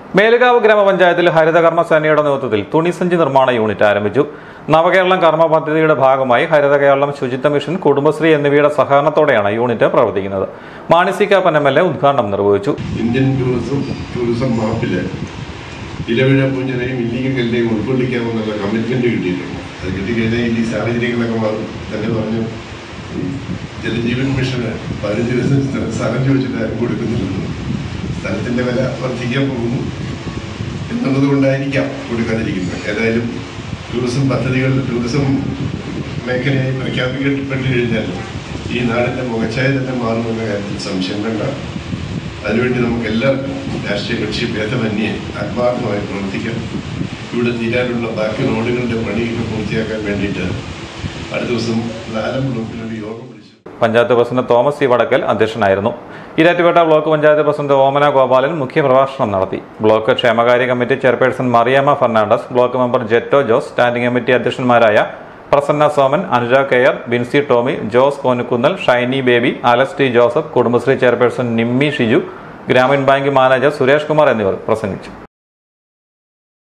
മേലുകാവ് ഗ്രാമപഞ്ചായത്തിൽ ഹരിതകർമ്മ സേനയുടെ നേതൃത്വത്തിൽ തുണിസഞ്ചി നിർമ്മാണ യൂണിറ്റ് ആരംഭിച്ചു നവകേരളം കർമ്മ പദ്ധതിയുടെ ഭാഗമായി ഹരിത കേരളം ശുചിത്വ മിഷൻ കുടുംബശ്രീ എന്നിവയുടെ സഹകരണത്തോടെയാണ് യൂണിറ്റ് പ്രവർത്തിക്കുന്നത് മാണിസിക പനം എൽ എ ഉദ്ഘാടനം നിർവഹിച്ചു ഇന്ത്യൻ ടൂറിസം ടൂറിസം മാപ്പില് ഇലവിഴ പൂഞ്ഞനെയും ഇല്ലിക്കൽ കല്ലിനെയും ഉൾക്കൊള്ളിക്കാമെന്നുള്ള കമ്മിറ്റ്മെന്റ് കിട്ടിയിട്ടുണ്ട് അത് കിട്ടിക്കഴിഞ്ഞാൽ ഈ സാഹചര്യങ്ങളൊക്കെ മാറും തന്നെ പറഞ്ഞു ഈ ജലജീവൻ മിഷന് പതിനഞ്ച് ദിവസം സ്ഥ- സ്ഥലം ചോദിച്ചിട്ട് ആരും കൊടുക്കുന്നില്ലെന്ന് സ്ഥലത്തിന്റെ വില വർദ്ധിക്കാൻ പോകുന്നു എന്നുള്ളത് കൊണ്ടായിരിക്കാം കൊടുക്കാതിരിക്കുന്നത് ഏതായാലും ടൂറിസം പദ്ധതികൾ ടൂറിസം മേഖലയായി പ്രഖ്യാപിക്കപ്പെട്ട് കഴിഞ്ഞാൽ ഈ നാടിന്റെ മുഖച്ഛായ തന്നെ മാറുമെന്ന കാര്യത്തിൽ സംശയം വേണ്ട അതിനുവേണ്ടി നമുക്ക് എല്ലാവർക്കും രാഷ്ട്രീയ കക്ഷി ഭേദമന്യേ ആത്മാർത്ഥമായി പ്രവർത്തിക്കാം ഇവിടെ തീരാനുള്ള ബാക്കി റോഡുകളുടെ പണിയൊക്കെ പൂർത്തിയാക്കാൻ വേണ്ടിയിട്ട് അടുത്ത ദിവസം നാലാം ബ്ലോക്കിലൊരു യോഗം വിളിച്ചു പഞ്ചായത്ത് പ്രസിഡന്റ് തോമസ് സി വടക്കൽ അധ്യക്ഷനായിരുന്നു ഇരാറ്റുപേട്ട ബ്ലോക്ക് പഞ്ചായത്ത് പ്രസിഡന്റ് ഓമന ഗോപാലൻ മുഖ്യപ്രഭാഷണം നടത്തി ബ്ലോക്ക് ക്ഷേമകാര്യ committee chairperson Mariamma Fernandez block member Jetto Jose standing committee അധ്യക്ഷന്മാരായ പ്രസന്ന സോമൻ അനുരാഗ് കെയർ Binsy Tomy Jose Konukkunnel Shiny Baby Alex T Joseph Kudumbashree chairperson Nimmi Shiju Grameen bank manager Suresh Kumar എന്നിവർ പ്രസംഗിച്ചു